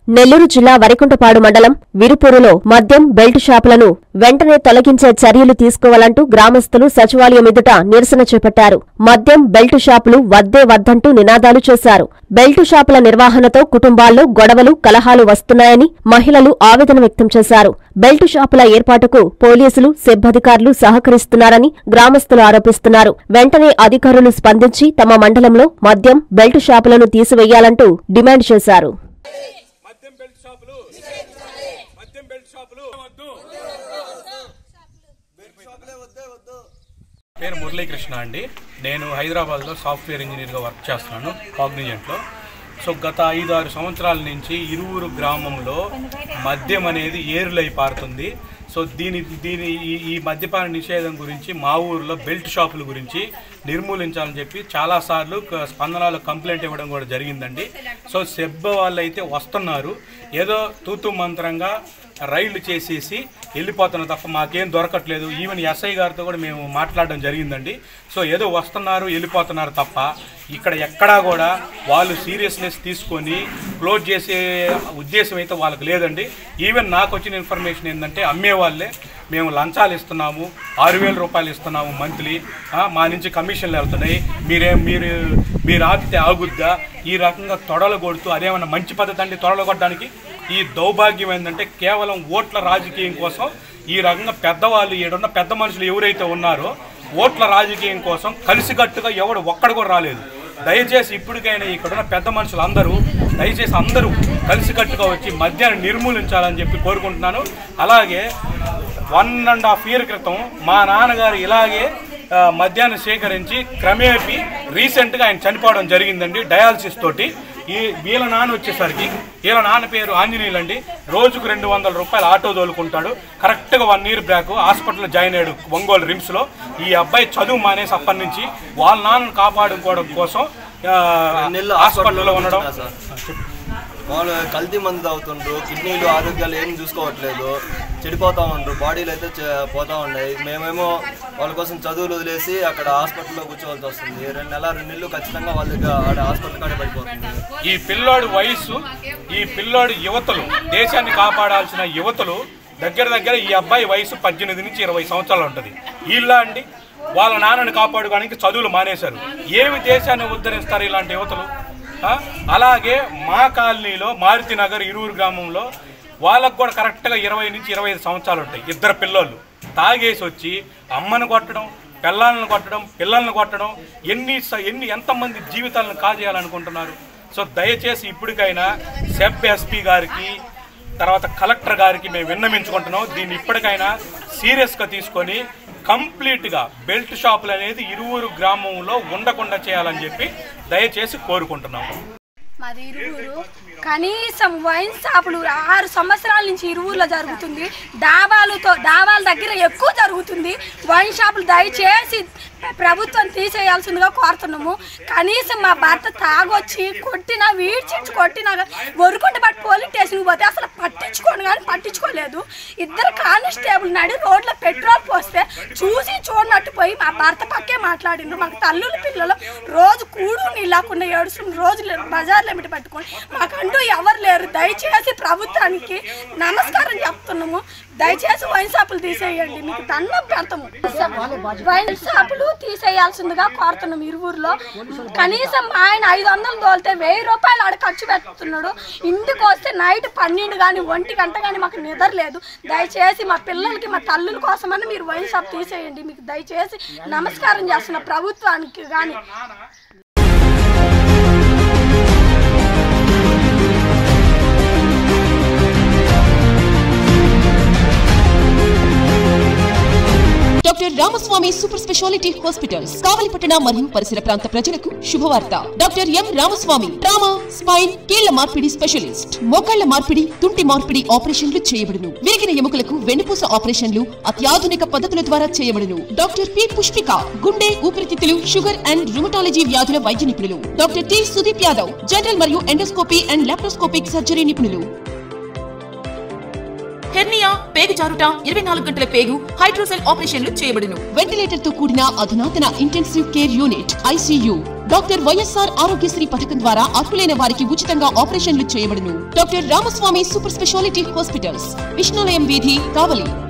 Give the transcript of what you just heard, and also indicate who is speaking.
Speaker 1: నెల్లూరు జిల్లా వరికుంటపాడు మండలం విరుపూరులో మద్యం బెల్ట్ షాపులను వెంటనే తొలగించే చర్యలు తీసుకోవాలంటూ గ్రామస్తులు సచివాలయం ఎదుట నిరసన చేపట్టారు మద్యం బెల్ట్ షాపులు వద్దే వద్దంటూ నినాదాలు చేశారు బెల్ట్ షాపుల నిర్వహణతో కుటుంబాల్లో గొడవలు కలహాలు వస్తున్నాయని మహిళలు ఆవేదన వ్యక్తం చేశారు బెల్ట్ షాపుల ఏర్పాటుకు పోలీసులు సిబ్బందికారులు సహకరిస్తున్నారని గ్రామస్తులు ఆరోపిస్తున్నారు వెంటనే అధికారులు స్పందించి తమ మండలంలో మద్యం బెల్ట్ షాపులను తీసివేయాలంటూ డిమాండ్ చేశారు
Speaker 2: మద్యం బెల్ట్ షాపులు మద్యం బెల్ట్ షాపులు వద్దు పేరు మురళీకృష్ణ అండి నేను హైదరాబాద్లో సాఫ్ట్వేర్ ఇంజనీర్గా వర్క్ చేస్తున్నాను కాగ్నిజెంట్లో సో గత ఐదు ఆరు సంవత్సరాల నుంచి ఇరువురు గ్రామంలో మద్యం అనేది ఏరులై పారుతుంది సో దీని దీని ఈ ఈ మద్యపాన నిషేధం గురించి మా ఊరిలో బెల్ట్ షాపుల గురించి నిర్మూలించాలని చెప్పి చాలాసార్లు క- స్పందనలో కంప్లైంట్ ఇవ్వడం కూడా జరిగిందండి సో సెబ్బ వాళ్ళు అయితే వస్తున్నారు ఏదో తూతు మంత్రంగా రైళ్లు చేసేసి వెళ్ళిపోతున్నారు తప్ప మాకేం దొరకట్లేదు ఈవెన్ ఎస్ఐ గారితో కూడా మేము మాట్లాడడం జరిగిందండి సో ఏదో వస్తున్నారు వెళ్ళిపోతున్నారు తప్ప ఇక్కడ ఎక్కడా కూడా వాళ్ళు సీరియస్నెస్ తీసుకొని క్లోజ్ చేసే ఉద్దేశం అయితే వాళ్ళకి లేదండి ఈవెన్ నాకు వచ్చిన ఇన్ఫర్మేషన్ ఏంటంటే అమ్మే వాళ్ళే మేము లంచాలు ఇస్తున్నాము ఆరు వేల రూపాయలు ఇస్తున్నాము మంత్లీ మా నుంచి కమిషన్లు వెళ్తున్నాయి మీరేం మీరు మీరు ఆపితే ఆగుద్దా ఈ రకంగా తొడలు కొడుతూ అదేమన్నా మంచి పద్ధతి అండి తొడలు కొట్టడానికి ఈ దౌర్భాగ్యం ఏంటంటే కేవలం ఓట్ల రాజకీయం కోసం ఈ రకంగా పెద్దవాళ్ళు ఈడున్న పెద్ద మనుషులు ఎవరైతే ఉన్నారో ఓట్ల రాజకీయం కోసం కలిసికట్టుగా ఎవడు ఒక్కడు కూడా రాలేదు దయచేసి ఇప్పటికైనా ఇక్కడున్న పెద్ద మనుషులు అందరూ దయచేసి అందరూ కలిసికట్టుగా వచ్చి మద్యాన్ని నిర్మూలించాలని చెప్పి కోరుకుంటున్నాను అలాగే వన్ అండ్ హాఫ్ ఇయర్ క్రితం మా నాన్నగారు ఇలాగే ఆ, మద్యాన్ని సేకరించి క్రమేపీ రీసెంట్గా ఆయన చనిపోవడం జరిగిందండి డయాలసిస్ తోటి ఈ వీళ్ళ నాన్న వచ్చేసరికి వీళ్ళ నాన్న పేరు ఆంజనేయులు అండి రోజుకు రెండు వందల రూపాయలు ఆటో తోలుకుంటాడు కరెక్ట్గా వన్ ఇయర్ బ్యాక్ హాస్పిటల్లో జాయిన్ అయ్యాడు ఒంగోలు రిమ్స్లో ఈ అబ్బాయి చదువు మానేసి అప్పటి నుంచి వాళ్ళ నాన్నను కాపాడుకోవడం కోసం ఆ,
Speaker 3: నెల్లు
Speaker 2: హాస్పిటల్లో ఉండడం
Speaker 3: సార్ మామూలుగా కల్తీ మందు తాగుతుండ్రు కిడ్నీలు ఆరోగ్యాలు ఏం చూసుకోవట్లేదు చెడిపోతా ఉండ్రు బాడీలు అయితే చె- పోతా ఉన్నాయి మేమేమో వాళ్ళ కోసం చదువులు వదిలేసి అక్కడ హాస్పిటల్లో కూర్చోవాల్సి వస్తుంది రెండు నెల రెండు నెలలు ఖచ్చితంగా వాళ్ళ దగ్గర ఆడ హాస్పిటల్ కాడే పడిపోతుంది
Speaker 2: ఈ పిల్లోడి వయసు ఈ పిల్లోడి యువతలు దేశాన్ని కాపాడాల్సిన యువతలు దగ్గర దగ్గర ఈ అబ్బాయి వయసు పద్దెనిమిది నుంచి ఇరవై సంవత్సరాలు ఉంటుంది వీళ్ళ అండి వాళ్ళ నాన్నని కాపాడుకోవడానికి చదువులు మానేశారు ఏమి దేశాన్ని ఉద్ధరిస్తారు ఇలాంటి యువతలు ఆ? అలాగే మా కాలనీలో మారుతి నగర్ ఇరువురు గ్రామంలో వాళ్ళకు కూడా కరెక్ట్గా ఇరవై నుంచి ఇరవై ఐదు సంవత్సరాలు ఉంటాయి ఇద్దరు పిల్లోళ్ళు తాగేసి వచ్చి అమ్మను కొట్టడం పిల్లలను కొట్టడం పిల్లల్ని కొట్టడం ఎన్ని స- ఎన్ని ఎంతమంది జీవితాలను కాజేయాలనుకుంటున్నారు సో దయచేసి ఇప్పటికైనా సెబ్ ఎస్పీ గారికి తర్వాత కలెక్టర్ గారికి మేము విన్నమించుకుంటున్నాం దీన్ని ఇప్పటికైనా సీరియస్గా తీసుకొని కంప్లీట్గా బెల్ట్ షాపులు అనేది ఇరువురు గ్రామంలో ఉండకుండా చేయాలని చెప్పి దయచేసి కోరుకుంటున్నాము
Speaker 4: మాది ఇరువురు కనీసం వైన్ షాపులు ఆరు సంవత్సరాల నుంచి ఇరువురులో జరుగుతుంది డాబాలతో డాబాల దగ్గర ఎక్కువ జరుగుతుంది వైన్ షాపులు దయచేసి ప్రభుత్వం తీసేయాల్సిందిగా కోరుతున్నాము కనీసం మా భర్త తాగొచ్చి కొట్టినా వీడ్చించి కొట్టినా వరుకుంట పట్టి పోలీస్ స్టేషన్కి పోతే అసలు పట్టించుకోను కానీ పట్టించుకోలేదు ఇద్దరు కానిస్టేబుల్ నడి రోడ్లో పెట్రోల్ పోస్తే చూసి చూడనట్టు పోయి మా భర్త పక్కే మాట్లాడిండ్రు మాకు తల్లులు పిల్లలు రోజు కూడు నీళ్ళకుండా ఏడుస్తున్న రోజు బజార్లో ఎమిటి పట్టుకొని మాకంటూ ఎవరు లేరు దయచేసి ప్రభుత్వానికి నమస్కారం చెప్తున్నాము దయచేసి వైన్ షాపులు తీసేయండి మీకు దండం పెడతాము వైన్ షాపులు తీసేయాల్సిందిగా కోరుతున్నాం ఇరువురులో కనీసం మా ఆయన ఐదు వందలు తోలితే వెయ్యి రూపాయలు ఆడ ఖర్చు పెడుతున్నాడు ఇంటికి వస్తే నైట్ పన్నెండు కానీ ఒంటి గంట కానీ మాకు నిద్ర లేదు దయచేసి మా పిల్లలకి మా తల్లుల కోసమని మీరు వైన్ షాప్ తీసేయండి మీకు దయచేసి నమస్కారం చేస్తున్న ప్రభుత్వానికి కానీ
Speaker 5: doctor Ramaswamy super speciality hospitals కావలిపట్టణ మరియు పరిసర ప్రాంత ప్రజలకు శుభవార్త doctor M Ramaswamy trauma spine కీళ్ల మార్పిడి స్పెషలిస్ట్ మోకాళ్ల మార్పిడి తుంటి మార్పిడి ఆపరేషన్లు చేయబడును విరిగిన ఎముకలకు వెన్నుపూస ఆపరేషన్లు అత్యాధునిక పద్ధతుల ద్వారా చేయబడును డాక్టర్ పి పుష్పిక గుండె ఊపిరితిత్తులు షుగర్ అండ్ రుమటాలజీ వ్యాధుల వైద్య నిపుణులు doctor T Sudeep Yadav general మరియు ఎండోస్కోపీ అండ్ లాప్రోస్కోపిక్ సర్జరీ నిపుణులు హెర్నియా పేగు జారుట ఇరవై నాలుగు గంటల పేగు హైడ్రోసెల్ ఆపరేషన్లు చేయబడును వెంటిలేటర్ తో కూడిన అధునాతన intensive care unit ICU doctor YSR Aarogyasri పథకం ద్వారా అర్హులైన వారికి ఉచితంగా ఆపరేషన్లు చేయబడును doctor Ramaswamy super speciality hospitals Vishnulayam వీధి కావలి